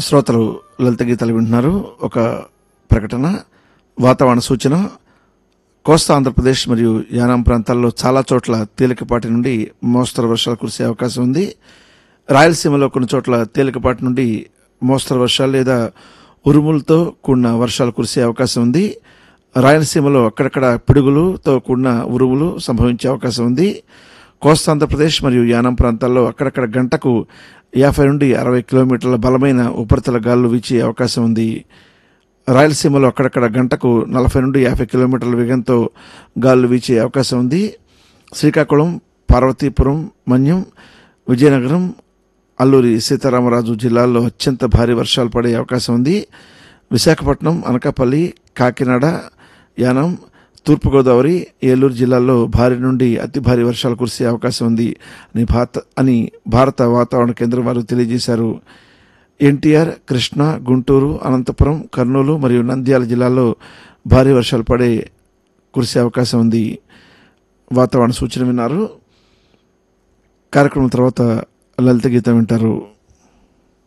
శ్రోతలు లలిత గీతాలు వింటున్నారు ఒక ప్రకటన వాతావరణ సూచన కోస్తా ఆంధ్రప్రదేశ్ మరియు యానాం ప్రాంతాల్లో చాలా చోట్ల తేలికపాటి నుండి మోస్తరు వర్షాలు కురిసే అవకాశం ఉంది రాయలసీమలో కొన్ని చోట్ల తేలికపాటి నుండి మోస్తరు వర్షాలు లేదా ఉరుములతో కూడిన వర్షాలు కురిసే అవకాశం ఉంది రాయలసీమలో అక్కడక్కడ పిడుగులతో కూడిన ఉరుములు సంభవించే అవకాశం ఉంది కోస్తా ఆంధ్రప్రదేశ్ మరియు యానాం ప్రాంతాల్లో అక్కడక్కడ గంటకు యాభై నుండి అరవై కిలోమీటర్ల బలమైన ఉపరితల గాలులు వీచే అవకాశం ఉంది రాయలసీమలో అక్కడక్కడ గంటకు నలభై నుండి యాభై కిలోమీటర్ల వేగంతో గాలులు వీచే అవకాశం ఉంది శ్రీకాకుళం పార్వతీపురం మన్యం విజయనగరం అల్లూరి సీతారామరాజు జిల్లాల్లో అత్యంత భారీ వర్షాలు పడే అవకాశం ఉంది విశాఖపట్నం అనకాపల్లి కాకినాడ యానం తూర్పుగోదావరి ఏలూరు జిల్లాల్లో భారీ నుండి అతి భారీ వర్షాలు కురిసే అవకాశం ఉంది అని భారత అని భారత వాతావరణ కేంద్రం వారు తెలియజేశారు ఎన్టీఆర్ కృష్ణా గుంటూరు అనంతపురం కర్నూలు మరియు నంద్యాల జిల్లాల్లో భారీ వర్షాలు పడే కురిసే అవకాశం ఉంది వాతావరణ సూచన విన్నారు కార్యక్రమం తర్వాత లలిత గీతం వింటారు